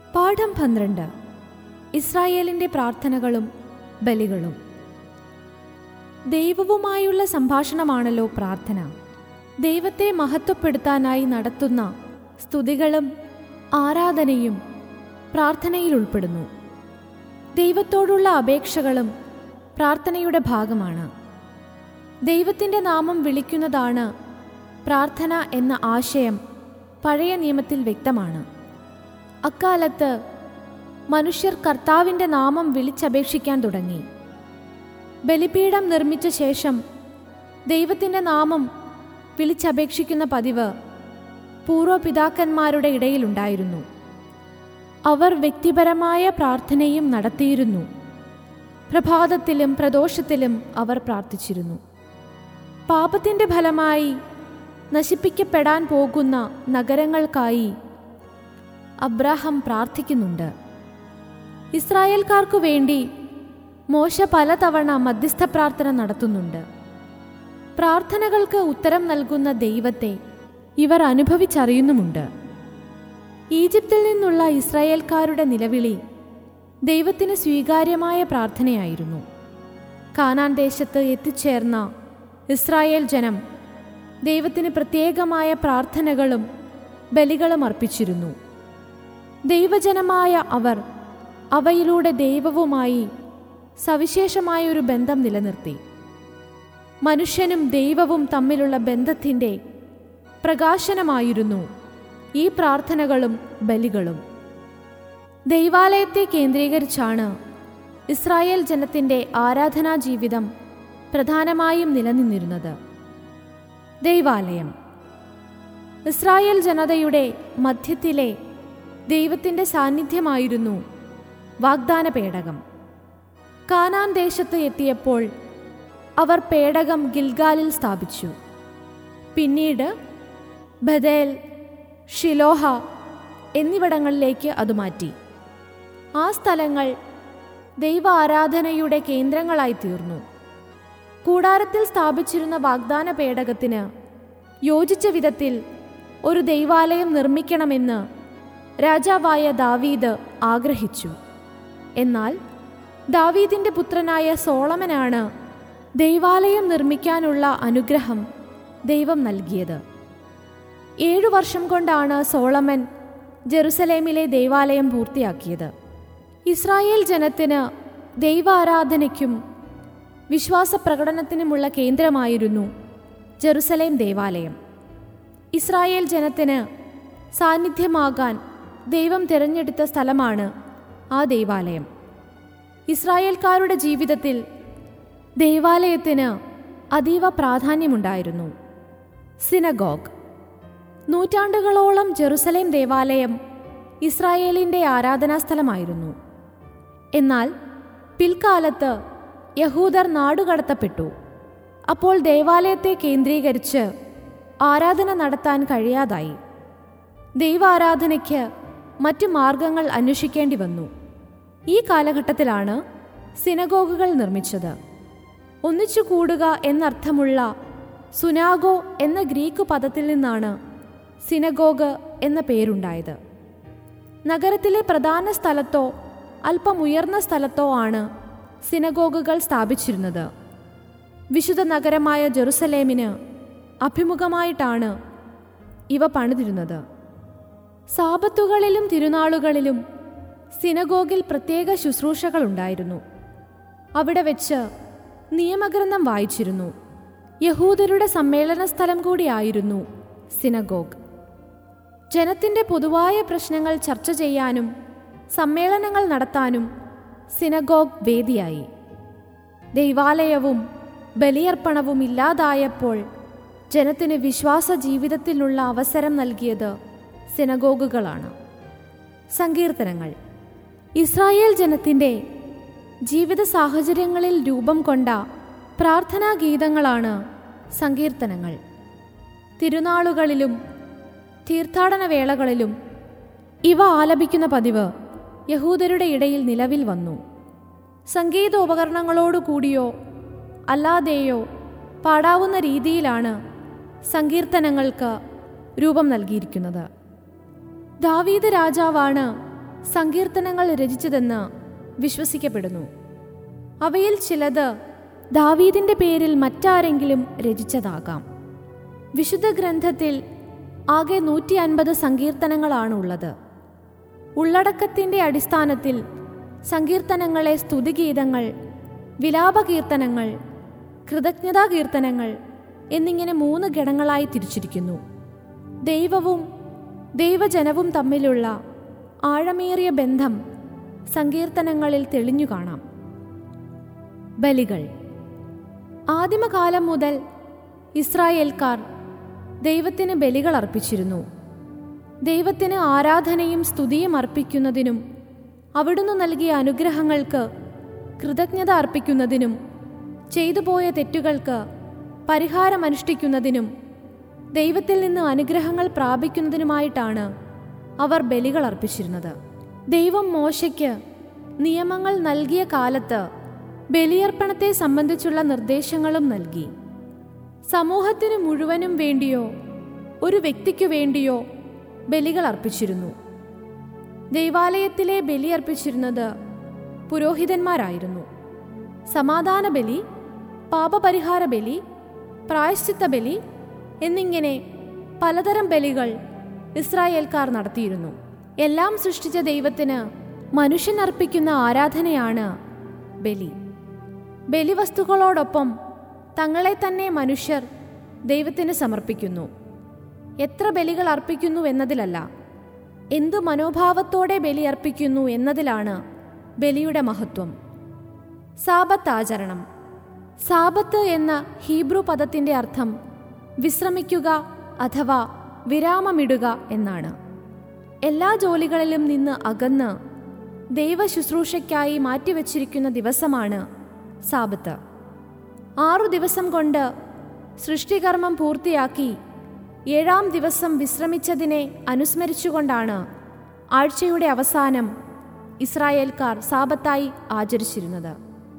പാഠം പന്ത്രണ്ട് ഇസ്രായേലിന്റെ പ്രാർത്ഥനകളും ബലികളും ദൈവവുമായുള്ള സംഭാഷണമാണല്ലോ പ്രാർത്ഥന ദൈവത്തെ മഹത്വപ്പെടുത്താനായി നടത്തുന്ന സ്തുതികളും ആരാധനയും പ്രാർത്ഥനയിൽ ഉൾപ്പെടുന്നു ദൈവത്തോടുള്ള അപേക്ഷകളും പ്രാർത്ഥനയുടെ ഭാഗമാണ് ദൈവത്തിൻ്റെ നാമം വിളിക്കുന്നതാണ് പ്രാർത്ഥന എന്ന ആശയം പഴയ നിയമത്തിൽ വ്യക്തമാണ് അക്കാലത്ത് മനുഷ്യർ കർത്താവിൻ്റെ നാമം വിളിച്ചപേക്ഷിക്കാൻ തുടങ്ങി ബലിപീഠം നിർമ്മിച്ച ശേഷം ദൈവത്തിൻ്റെ നാമം വിളിച്ചപേക്ഷിക്കുന്ന പതിവ് പൂർവ്വപിതാക്കന്മാരുടെ ഇടയിലുണ്ടായിരുന്നു അവർ വ്യക്തിപരമായ പ്രാർത്ഥനയും നടത്തിയിരുന്നു പ്രഭാതത്തിലും പ്രദോഷത്തിലും അവർ പ്രാർത്ഥിച്ചിരുന്നു പാപത്തിൻ്റെ ഫലമായി നശിപ്പിക്കപ്പെടാൻ പോകുന്ന നഗരങ്ങൾക്കായി അബ്രാഹം പ്രാർത്ഥിക്കുന്നുണ്ട് ഇസ്രായേൽക്കാർക്കു വേണ്ടി മോശ പലതവണ മധ്യസ്ഥ പ്രാർത്ഥന നടത്തുന്നുണ്ട് പ്രാർത്ഥനകൾക്ക് ഉത്തരം നൽകുന്ന ദൈവത്തെ ഇവർ അനുഭവിച്ചറിയുന്നുമുണ്ട് ഈജിപ്തിൽ നിന്നുള്ള ഇസ്രായേൽക്കാരുടെ നിലവിളി ദൈവത്തിന് സ്വീകാര്യമായ പ്രാർത്ഥനയായിരുന്നു കാനാൻ ദേശത്ത് എത്തിച്ചേർന്ന ഇസ്രായേൽ ജനം ദൈവത്തിന് പ്രത്യേകമായ പ്രാർത്ഥനകളും ബലികളും അർപ്പിച്ചിരുന്നു ദൈവജനമായ അവർ അവയിലൂടെ ദൈവവുമായി സവിശേഷമായ ഒരു ബന്ധം നിലനിർത്തി മനുഷ്യനും ദൈവവും തമ്മിലുള്ള ബന്ധത്തിൻ്റെ പ്രകാശനമായിരുന്നു ഈ പ്രാർത്ഥനകളും ബലികളും ദൈവാലയത്തെ കേന്ദ്രീകരിച്ചാണ് ഇസ്രായേൽ ജനത്തിൻ്റെ ആരാധനാ ജീവിതം പ്രധാനമായും നിലനിന്നിരുന്നത് ദൈവാലയം ഇസ്രായേൽ ജനതയുടെ മധ്യത്തിലെ ദൈവത്തിൻ്റെ സാന്നിധ്യമായിരുന്നു വാഗ്ദാന പേടകം കാനാൻ ദേശത്ത് എത്തിയപ്പോൾ അവർ പേടകം ഗിൽഗാലിൽ സ്ഥാപിച്ചു പിന്നീട് ബദേൽ ഷിലോഹ എന്നിവിടങ്ങളിലേക്ക് അത് മാറ്റി ആ സ്ഥലങ്ങൾ ദൈവ ആരാധനയുടെ കേന്ദ്രങ്ങളായി തീർന്നു കൂടാരത്തിൽ സ്ഥാപിച്ചിരുന്ന വാഗ്ദാന പേടകത്തിന് യോജിച്ച വിധത്തിൽ ഒരു ദൈവാലയം നിർമ്മിക്കണമെന്ന് രാജാവായ ദാവീദ് ആഗ്രഹിച്ചു എന്നാൽ ദാവീദിന്റെ പുത്രനായ സോളമനാണ് ദൈവാലയം നിർമ്മിക്കാനുള്ള അനുഗ്രഹം ദൈവം നൽകിയത് ഏഴു വർഷം കൊണ്ടാണ് സോളമൻ ജെറുസലേമിലെ ദൈവാലയം പൂർത്തിയാക്കിയത് ഇസ്രായേൽ ജനത്തിന് ദൈവാരാധനയ്ക്കും വിശ്വാസ പ്രകടനത്തിനുമുള്ള കേന്ദ്രമായിരുന്നു ജെറുസലേം ദേവാലയം ഇസ്രായേൽ ജനത്തിന് സാന്നിധ്യമാകാൻ ദൈവം തിരഞ്ഞെടുത്ത സ്ഥലമാണ് ആ ദൈവാലയം ഇസ്രായേൽക്കാരുടെ ജീവിതത്തിൽ ദൈവാലയത്തിന് അതീവ പ്രാധാന്യമുണ്ടായിരുന്നു സിനഗോഗ് നൂറ്റാണ്ടുകളോളം ജെറുസലേം ദേവാലയം ഇസ്രായേലിൻ്റെ ആരാധനാസ്ഥലമായിരുന്നു എന്നാൽ പിൽക്കാലത്ത് യഹൂദർ നാടുകടത്തപ്പെട്ടു അപ്പോൾ ദേവാലയത്തെ കേന്ദ്രീകരിച്ച് ആരാധന നടത്താൻ കഴിയാതായി ദൈവാരാധനയ്ക്ക് മറ്റു മാർഗങ്ങൾ അന്വേഷിക്കേണ്ടി വന്നു ഈ കാലഘട്ടത്തിലാണ് സിനഗോഗുകൾ നിർമ്മിച്ചത് ഒന്നിച്ചു കൂടുക എന്നർത്ഥമുള്ള സുനാഗോ എന്ന ഗ്രീക്ക് പദത്തിൽ നിന്നാണ് സിനഗോഗ് എന്ന പേരുണ്ടായത് നഗരത്തിലെ പ്രധാന സ്ഥലത്തോ അല്പം ഉയർന്ന സ്ഥലത്തോ ആണ് സിനഗോഗുകൾ സ്ഥാപിച്ചിരുന്നത് വിശുദ്ധ നഗരമായ ജെറുസലേമിന് അഭിമുഖമായിട്ടാണ് ഇവ പണിതിരുന്നത് സാപത്തുകളിലും തിരുനാളുകളിലും സിനഗോഗിൽ പ്രത്യേക ശുശ്രൂഷകളുണ്ടായിരുന്നു അവിടെ വെച്ച് നിയമഗ്രന്ഥം വായിച്ചിരുന്നു യഹൂദരുടെ സമ്മേളന സ്ഥലം കൂടിയായിരുന്നു സിനഗോഗ് ജനത്തിൻ്റെ പൊതുവായ പ്രശ്നങ്ങൾ ചർച്ച ചെയ്യാനും സമ്മേളനങ്ങൾ നടത്താനും സിനഗോഗ് വേദിയായി ദൈവാലയവും ബലിയർപ്പണവും ഇല്ലാതായപ്പോൾ ജനത്തിന് വിശ്വാസ ജീവിതത്തിലുള്ള അവസരം നൽകിയത് സിനഗോഗുകളാണ് സങ്കീർത്തനങ്ങൾ ഇസ്രായേൽ ജനത്തിൻ്റെ ജീവിത സാഹചര്യങ്ങളിൽ രൂപം കൊണ്ട പ്രാർത്ഥനാ ഗീതങ്ങളാണ് സങ്കീർത്തനങ്ങൾ തിരുനാളുകളിലും തീർത്ഥാടന വേളകളിലും ഇവ ആലപിക്കുന്ന പതിവ് യഹൂദരുടെ ഇടയിൽ നിലവിൽ വന്നു സംഗീതോപകരണങ്ങളോടുകൂടിയോ അല്ലാതെയോ പാടാവുന്ന രീതിയിലാണ് സങ്കീർത്തനങ്ങൾക്ക് രൂപം നൽകിയിരിക്കുന്നത് ദാവീദ് രാജാവാണ് സങ്കീർത്തനങ്ങൾ രചിച്ചതെന്ന് വിശ്വസിക്കപ്പെടുന്നു അവയിൽ ചിലത് ദാവീദിന്റെ പേരിൽ മറ്റാരെങ്കിലും രചിച്ചതാകാം വിശുദ്ധ ഗ്രന്ഥത്തിൽ ആകെ നൂറ്റി അൻപത് സങ്കീർത്തനങ്ങളാണുള്ളത് ഉള്ളടക്കത്തിന്റെ അടിസ്ഥാനത്തിൽ സങ്കീർത്തനങ്ങളെ സ്തുതിഗീതങ്ങൾ വിലാപകീർത്തനങ്ങൾ കൃതജ്ഞതാ കീർത്തനങ്ങൾ എന്നിങ്ങനെ മൂന്ന് ഗണങ്ങളായി തിരിച്ചിരിക്കുന്നു ദൈവവും ദൈവജനവും തമ്മിലുള്ള ആഴമേറിയ ബന്ധം സങ്കീർത്തനങ്ങളിൽ തെളിഞ്ഞു കാണാം ബലികൾ ആദിമകാലം മുതൽ ഇസ്രായേൽക്കാർ ദൈവത്തിന് ബലികൾ അർപ്പിച്ചിരുന്നു ദൈവത്തിന് ആരാധനയും സ്തുതിയും അർപ്പിക്കുന്നതിനും അവിടുന്ന് നൽകിയ അനുഗ്രഹങ്ങൾക്ക് കൃതജ്ഞത അർപ്പിക്കുന്നതിനും ചെയ്തുപോയ തെറ്റുകൾക്ക് പരിഹാരമനുഷ്ഠിക്കുന്നതിനും ദൈവത്തിൽ നിന്ന് അനുഗ്രഹങ്ങൾ പ്രാപിക്കുന്നതിനുമായിട്ടാണ് അവർ ബലികൾ അർപ്പിച്ചിരുന്നത് ദൈവം മോശയ്ക്ക് നിയമങ്ങൾ നൽകിയ കാലത്ത് ബലിയർപ്പണത്തെ സംബന്ധിച്ചുള്ള നിർദ്ദേശങ്ങളും നൽകി സമൂഹത്തിന് മുഴുവനും വേണ്ടിയോ ഒരു വ്യക്തിക്കു വേണ്ടിയോ ബലികൾ അർപ്പിച്ചിരുന്നു ദൈവാലയത്തിലെ ബലി അർപ്പിച്ചിരുന്നത് പുരോഹിതന്മാരായിരുന്നു സമാധാന ബലി പാപപരിഹാര ബലി പ്രായശ്ചിത്ത ബലി എന്നിങ്ങനെ പലതരം ബലികൾ ഇസ്രായേൽക്കാർ നടത്തിയിരുന്നു എല്ലാം സൃഷ്ടിച്ച ദൈവത്തിന് മനുഷ്യൻ അർപ്പിക്കുന്ന ആരാധനയാണ് ബലി ബലിവസ്തുക്കളോടൊപ്പം തങ്ങളെ തന്നെ മനുഷ്യർ ദൈവത്തിന് സമർപ്പിക്കുന്നു എത്ര ബലികൾ അർപ്പിക്കുന്നു എന്നതിലല്ല എന്തു മനോഭാവത്തോടെ ബലി അർപ്പിക്കുന്നു എന്നതിലാണ് ബലിയുടെ മഹത്വം സാബത്ത് ആചരണം സാബത്ത് എന്ന ഹീബ്രു പദത്തിൻ്റെ അർത്ഥം വിശ്രമിക്കുക അഥവാ വിരാമമിടുക എന്നാണ് എല്ലാ ജോലികളിലും നിന്ന് അകന്ന് ദൈവ ശുശ്രൂഷയ്ക്കായി മാറ്റിവെച്ചിരിക്കുന്ന ദിവസമാണ് സാബത്ത് ആറു ദിവസം കൊണ്ട് സൃഷ്ടികർമ്മം പൂർത്തിയാക്കി ഏഴാം ദിവസം വിശ്രമിച്ചതിനെ അനുസ്മരിച്ചുകൊണ്ടാണ് ആഴ്ചയുടെ അവസാനം ഇസ്രായേൽക്കാർ സാബത്തായി ആചരിച്ചിരുന്നത്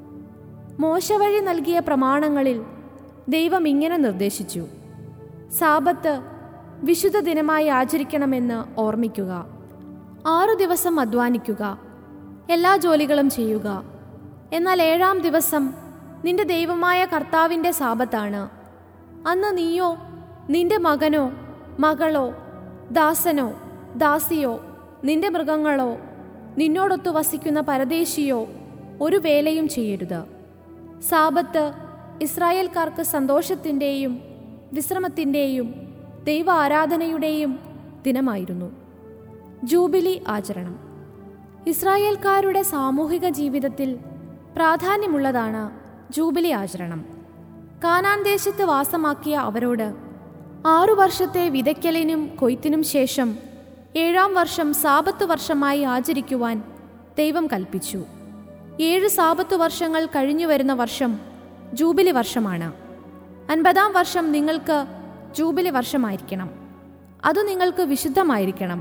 മോശ വഴി നൽകിയ പ്രമാണങ്ങളിൽ ദൈവം ഇങ്ങനെ നിർദ്ദേശിച്ചു സാബത്ത് വിശുദ്ധ ദിനമായി ആചരിക്കണമെന്ന് ഓർമ്മിക്കുക ആറു ദിവസം അധ്വാനിക്കുക എല്ലാ ജോലികളും ചെയ്യുക എന്നാൽ ഏഴാം ദിവസം നിന്റെ ദൈവമായ കർത്താവിൻ്റെ സാപത്താണ് അന്ന് നീയോ നിന്റെ മകനോ മകളോ ദാസനോ ദാസിയോ നിന്റെ മൃഗങ്ങളോ നിന്നോടൊത്തു വസിക്കുന്ന പരദേശിയോ ഒരു വേലയും ചെയ്യരുത് സാപത്ത് ഇസ്രായേൽക്കാർക്ക് സന്തോഷത്തിൻ്റെയും വിശ്രമത്തിൻ്റെയും ദൈവ ആരാധനയുടെയും ദിനമായിരുന്നു ജൂബിലി ആചരണം ഇസ്രായേൽക്കാരുടെ സാമൂഹിക ജീവിതത്തിൽ പ്രാധാന്യമുള്ളതാണ് ജൂബിലി ആചരണം കാനാൻ ദേശത്ത് വാസമാക്കിയ അവരോട് ആറു വർഷത്തെ വിതയ്ക്കലിനും കൊയ്ത്തിനും ശേഷം ഏഴാം വർഷം സാപത്ത് വർഷമായി ആചരിക്കുവാൻ ദൈവം കൽപ്പിച്ചു ഏഴ് സാപത്ത് വർഷങ്ങൾ കഴിഞ്ഞു വരുന്ന വർഷം ജൂബിലി വർഷമാണ് അൻപതാം വർഷം നിങ്ങൾക്ക് ജൂബിലി വർഷമായിരിക്കണം അത് നിങ്ങൾക്ക് വിശുദ്ധമായിരിക്കണം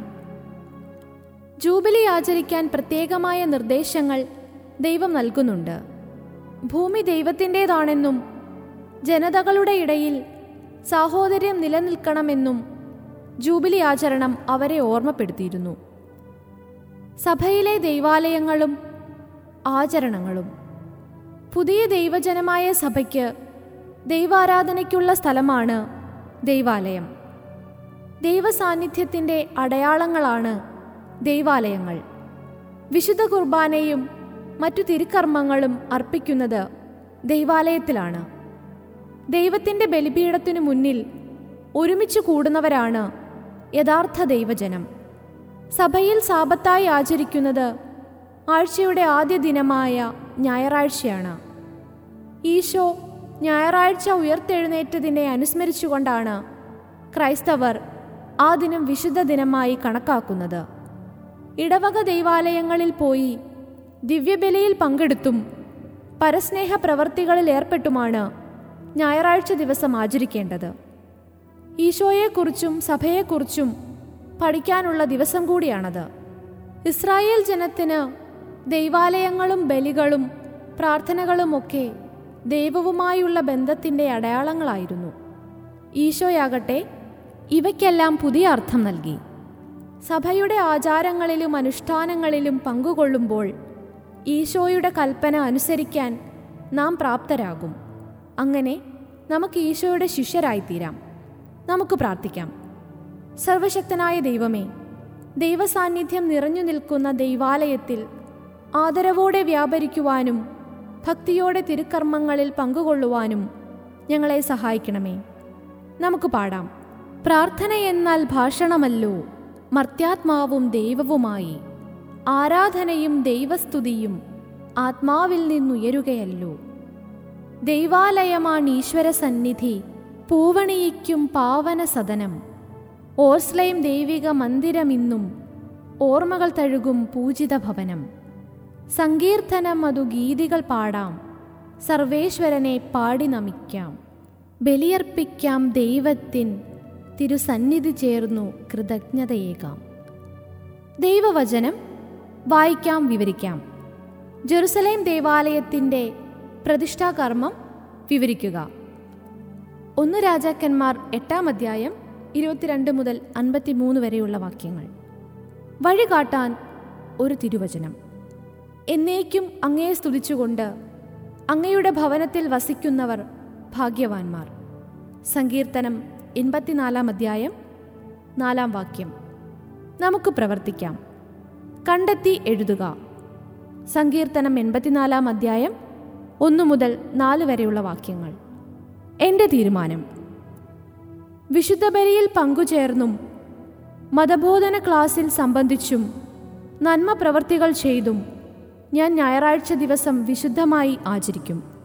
ജൂബിലി ആചരിക്കാൻ പ്രത്യേകമായ നിർദ്ദേശങ്ങൾ ദൈവം നൽകുന്നുണ്ട് ഭൂമി ദൈവത്തിൻ്റെതാണെന്നും ജനതകളുടെ ഇടയിൽ സാഹോദര്യം നിലനിൽക്കണമെന്നും ജൂബിലി ആചരണം അവരെ ഓർമ്മപ്പെടുത്തിയിരുന്നു സഭയിലെ ദൈവാലയങ്ങളും ആചരണങ്ങളും പുതിയ ദൈവജനമായ സഭയ്ക്ക് ദൈവാരാധനയ്ക്കുള്ള സ്ഥലമാണ് ദൈവാലയം ദൈവസാന്നിധ്യത്തിൻ്റെ അടയാളങ്ങളാണ് ദൈവാലയങ്ങൾ വിശുദ്ധ കുർബാനയും മറ്റു തിരുക്കർമ്മങ്ങളും അർപ്പിക്കുന്നത് ദൈവാലയത്തിലാണ് ദൈവത്തിൻ്റെ ബലിപീഠത്തിനു മുന്നിൽ ഒരുമിച്ച് കൂടുന്നവരാണ് യഥാർത്ഥ ദൈവജനം സഭയിൽ സാപത്തായി ആചരിക്കുന്നത് ആഴ്ചയുടെ ആദ്യ ദിനമായ ഞായറാഴ്ചയാണ് ഈശോ ഞായറാഴ്ച ഉയർത്തെഴുന്നേറ്റതിനെ അനുസ്മരിച്ചുകൊണ്ടാണ് ക്രൈസ്തവർ ആ ദിനം വിശുദ്ധ ദിനമായി കണക്കാക്കുന്നത് ഇടവക ദൈവാലയങ്ങളിൽ പോയി ദിവ്യബലിയിൽ പങ്കെടുത്തും പരസ്നേഹ പ്രവർത്തികളിൽ ഏർപ്പെട്ടുമാണ് ഞായറാഴ്ച ദിവസം ആചരിക്കേണ്ടത് ഈശോയെക്കുറിച്ചും സഭയെക്കുറിച്ചും പഠിക്കാനുള്ള ദിവസം കൂടിയാണത് ഇസ്രായേൽ ജനത്തിന് ദൈവാലയങ്ങളും ബലികളും പ്രാർത്ഥനകളുമൊക്കെ ദൈവവുമായുള്ള ബന്ധത്തിൻ്റെ അടയാളങ്ങളായിരുന്നു ഈശോയാകട്ടെ ഇവയ്ക്കെല്ലാം പുതിയ അർത്ഥം നൽകി സഭയുടെ ആചാരങ്ങളിലും അനുഷ്ഠാനങ്ങളിലും പങ്കുകൊള്ളുമ്പോൾ ഈശോയുടെ കൽപ്പന അനുസരിക്കാൻ നാം പ്രാപ്തരാകും അങ്ങനെ നമുക്ക് ഈശോയുടെ ശിഷ്യരായിത്തീരാം നമുക്ക് പ്രാർത്ഥിക്കാം സർവശക്തനായ ദൈവമേ ദൈവസാന്നിധ്യം നിറഞ്ഞു നിൽക്കുന്ന ദൈവാലയത്തിൽ ആദരവോടെ വ്യാപരിക്കുവാനും ഭക്തിയോടെ തിരുക്കർമ്മങ്ങളിൽ പങ്കുകൊള്ളുവാനും ഞങ്ങളെ സഹായിക്കണമേ നമുക്ക് പാടാം പ്രാർത്ഥന എന്നാൽ ഭാഷണമല്ലോ മർത്യാത്മാവും ദൈവവുമായി ആരാധനയും ദൈവസ്തുതിയും ആത്മാവിൽ നിന്നുയരുകയല്ലോ ദൈവാലയമാണ് ഈശ്വര സന്നിധി പൂവണിയിക്കും പാവന സദനം ഓർസ്ലൈം ദൈവിക മന്ദിരമിന്നും ഓർമ്മകൾ തഴുകും പൂജിത ഭവനം സങ്കീർത്തനം അതു ഗീതികൾ പാടാം സർവേശ്വരനെ പാടി നമിക്കാം ബലിയർപ്പിക്കാം ദൈവത്തിൻ തിരുസന്നിധി ചേർന്നു കൃതജ്ഞതയേകാം ദൈവവചനം വായിക്കാം വിവരിക്കാം ജെറുസലേം ദേവാലയത്തിൻ്റെ പ്രതിഷ്ഠാകർമ്മം വിവരിക്കുക ഒന്ന് രാജാക്കന്മാർ എട്ടാം അധ്യായം ഇരുപത്തിരണ്ട് മുതൽ അൻപത്തിമൂന്ന് വരെയുള്ള വാക്യങ്ങൾ വഴി കാട്ടാൻ ഒരു തിരുവചനം എന്നേക്കും അങ്ങയെ സ്തുതിച്ചുകൊണ്ട് അങ്ങയുടെ ഭവനത്തിൽ വസിക്കുന്നവർ ഭാഗ്യവാന്മാർ സങ്കീർത്തനം എൺപത്തിനാലാം അധ്യായം നാലാം വാക്യം നമുക്ക് പ്രവർത്തിക്കാം കണ്ടെത്തി എഴുതുക സങ്കീർത്തനം എൺപത്തിനാലാം അധ്യായം ഒന്നു മുതൽ നാല് വരെയുള്ള വാക്യങ്ങൾ എൻ്റെ തീരുമാനം വിശുദ്ധ ബലിയിൽ പങ്കുചേർന്നും മതബോധന ക്ലാസ്സിൽ സംബന്ധിച്ചും നന്മ പ്രവർത്തികൾ ചെയ്തും ഞാൻ ഞായറാഴ്ച ദിവസം വിശുദ്ധമായി ആചരിക്കും